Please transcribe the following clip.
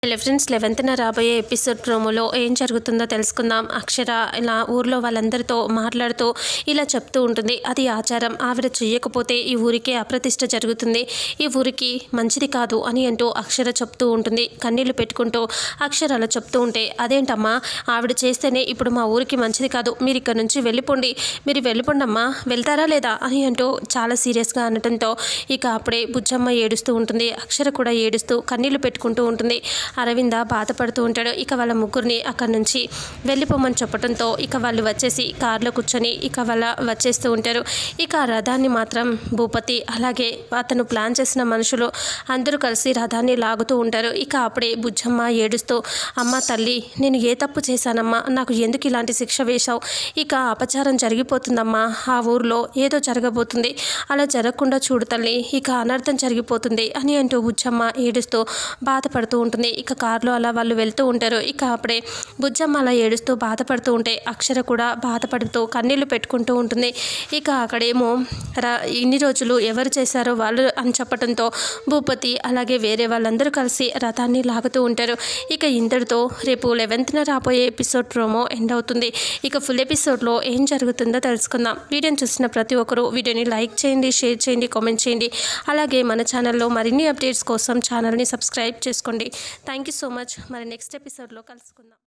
hello friends లెవెన్త్న రాబోయే episode ప్రోమోలో ఏం జరుగుతుందో తెలుసుకుందాం అక్షర ఇలా ఊర్లో వాళ్ళందరితో మాట్లాడుతూ ఇలా చెప్తూ ఉంటుంది అది ఆచారం ఆవిడ చెయ్యకపోతే ఈ ఊరికే అప్రతిష్ట జరుగుతుంది ఈ ఊరికి మంచిది కాదు అని అంటూ అక్షర చెప్తూ ఉంటుంది కన్నీళ్లు పెట్టుకుంటూ అక్షర అలా చెప్తూ ఉంటే అదేంటమ్మా ఆవిడ చేస్తేనే ఇప్పుడు మా ఊరికి మంచిది కాదు మీరు ఇక్కడ నుంచి వెళ్ళిపోండి మీరు వెళ్ళిపోండి అమ్మా వెళ్తారా లేదా అని అంటూ చాలా సీరియస్గా అనటంతో ఇక అప్పుడే బుజ్జమ్మ ఏడుస్తూ ఉంటుంది అక్షర కూడా ఏడుస్తూ కన్నీళ్లు పెట్టుకుంటూ ఉంటుంది అరవింద బాధపడుతూ ఉంటాడు ఇక వాళ్ళ ముగ్గురిని అక్కడి నుంచి వెళ్ళిపోమని చెప్పడంతో ఇక వాళ్ళు వచ్చేసి కారులో కూర్చొని ఇక వాళ్ళ వచ్చేస్తూ ఉంటారు ఇక ఆ రథాన్ని మాత్రం భూపతి అలాగే అతను ప్లాన్ చేసిన మనుషులు అందరూ కలిసి రథాన్ని లాగుతూ ఉంటారు ఇక అప్పుడే బుజ్జమ్మ ఏడుస్తూ అమ్మ తల్లి నేను ఏ తప్పు చేశానమ్మా నాకు ఎందుకు ఇలాంటి శిక్ష వేశావు ఇక అపచారం జరిగిపోతుందమ్మా ఆ ఊర్లో ఏదో జరగబోతుంది అలా జరగకుండా చూడు తల్లి ఇక అనర్థం జరిగిపోతుంది అని అంటూ బుజ్జమ్మ ఏడుస్తూ బాధపడుతూ ఉంటుంది ఇక కారులో అలా వాళ్ళు వెళ్తూ ఉంటారు ఇక అప్పుడే బుజ్జమ్మ అలా ఏడుస్తూ బాధపడుతూ ఉంటే అక్షర కూడా బాధపడుతూ కన్నీళ్లు పెట్టుకుంటూ ఉంటుంది ఇక అక్కడేమో రా ఇన్ని రోజులు ఎవరు చేశారో వాళ్ళు అని చెప్పడంతో భూపతి అలాగే వేరే వాళ్ళందరూ కలిసి రథాన్ని లాగుతూ ఉంటారు ఇక ఇంతటితో రేపు లెవెన్త్న రాబోయే ఎపిసోడ్ ప్రోమో ఎండ్ అవుతుంది ఇక ఫుల్ ఎపిసోడ్లో ఏం జరుగుతుందో తెలుసుకుందాం వీడియోని చూసిన ప్రతి ఒక్కరూ వీడియోని లైక్ చేయండి షేర్ చేయండి కామెంట్ చేయండి అలాగే మన ఛానల్లో మరిన్ని అప్డేట్స్ కోసం ఛానల్ని సబ్స్క్రైబ్ చేసుకోండి థ్యాంక్ యూ సో మచ్ మరి నెక్స్ట్ ఎపిసోడ్లో కలుసుకుందాం